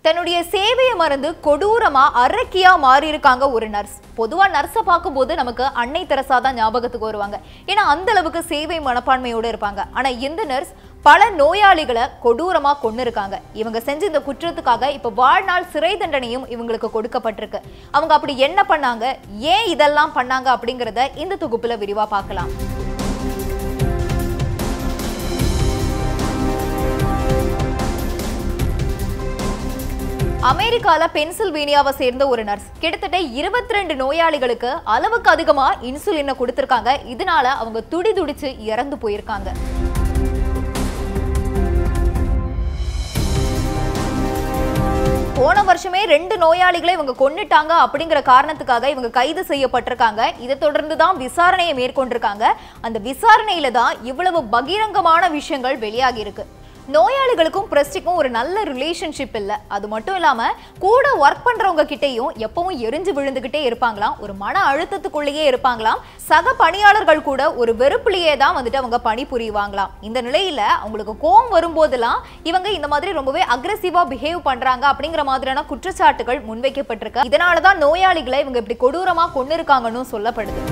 தன்னுடைய சேவையை மறந்து கொடூரமா அரக்கியா மாறி இருக்காங்க ஒரு நர்ஸ் பொதுவா நர்ஸை பார்க்கும்போது நமக்கு அன்னை தெரசா தான் ஞாபகத்துக்கு வருவாங்க ஏன்னா அந்த அளவுக்கு சேவை மனப்பான்மையோட இருப்பாங்க ஆனா இந்த நர்ஸ் பல நோயாளிகளை கொடூரமா கொண்டு இருக்காங்க இவங்க செஞ்ச இந்த குற்றத்துக்காக இப்ப வாழ்நாள் சிறை தண்டனையும் இவங்களுக்கு கொடுக்கப்பட்டிருக்கு அவங்க அப்படி என்ன பண்ணாங்க ஏன் இதெல்லாம் பண்ணாங்க அப்படிங்கறத இந்த தொகுப்புல விரிவா பார்க்கலாம் அமெரிக்கால பென்சில்வேனியாவை சேர்ந்த ஒரு நர்ஸ் கிட்டத்தட்ட இருபத்தி ரெண்டு நோயாளிகளுக்கு அளவுக்கு அதிகமா இன்சுலினை கொடுத்திருக்காங்க இதனால அவங்க துடி துடிச்சு இறந்து போயிருக்காங்க போன வருஷமே ரெண்டு நோயாளிகளை இவங்க கொன்னுட்டாங்க அப்படிங்கிற காரணத்துக்காக இவங்க கைது செய்யப்பட்டிருக்காங்க இதை தொடர்ந்து தான் விசாரணையை மேற்கொண்டிருக்காங்க அந்த விசாரணையில தான் இவ்வளவு பகிரங்கமான விஷயங்கள் வெளியாகி இருக்கு நோயாளிகளுக்கும் பிரஸ்டிக்கும் ஒரு நல்ல ரிலேஷன்ஷிப் இல்லை அது மட்டும் இல்லாம கூட ஒர்க் பண்றவங்க கிட்டேயும் எப்பவும் எரிஞ்சு விழுந்துகிட்டே இருப்பாங்களாம் ஒரு மன அழுத்தத்துக்குள்ளேயே இருப்பாங்களாம் சக பணியாளர்கள் கூட ஒரு வெறுப்புலயே தான் வந்துட்டு அவங்க பணி புரிவாங்களாம் இந்த நிலையில அவங்களுக்கு கோவம் வரும்போதெல்லாம் இவங்க இந்த மாதிரி ரொம்பவே அக்ரெசிவா பிஹேவ் பண்றாங்க அப்படிங்கிற மாதிரியான குற்றச்சாட்டுகள் முன்வைக்கப்பட்டிருக்கு இதனால தான் நோயாளிகளை இவங்க இப்படி கொடூரமா கொண்டு இருக்காங்கன்னு சொல்லப்படுது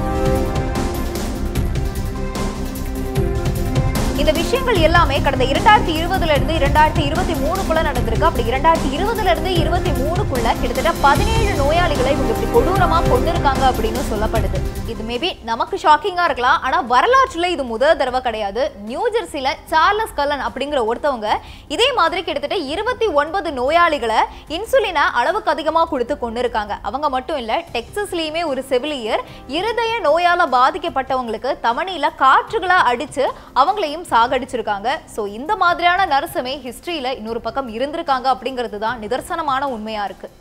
இந்த விஷயங்கள் எல்லாமே கடந்த இரண்டாயிரத்தி இருபதுல இருந்து இரண்டாயிரத்தி இருபத்தி மூணுக்குள்ள நடந்திருக்கு அப்படி இரண்டாயிரத்தி இருபதுல இருந்து இருபத்தி மூணுக்குள்ள கிட்டத்தட்ட பதினேழு நோயாளிகளை இவங்க இப்படி கொடூரமா கொண்டிருக்காங்க அப்படின்னு சொல்லப்படுது இது மேபி நமக்கு ஷாக்கிங்கா இருக்கலாம் ஆனா வரலாற்றுல இது முதல் தடவை கிடையாது நியூ ஜெர்சில சார்லஸ் கல்லன் அப்படிங்கிற ஒருத்தவங்க இதே மாதிரி கிட்டத்தட்ட இருபத்தி ஒன்பது நோயாளிகளை இன்சுலினை அளவுக்கு அதிகமா கொடுத்து கொண்டு இருக்காங்க அவங்க மட்டும் இல்ல டெக்சஸ்லயுமே ஒரு செவிலியர் இருதய நோயால பாதிக்கப்பட்டவங்களுக்கு தமணியில காற்றுகளா அடிச்சு அவங்களையும் சாகடிச்சிருக்காங்க ஸோ இந்த மாதிரியான நர்ஸுமே ஹிஸ்டரியில இன்னொரு பக்கம் இருந்திருக்காங்க அப்படிங்கிறது தான் நிதர்சனமான உண்மையா இருக்கு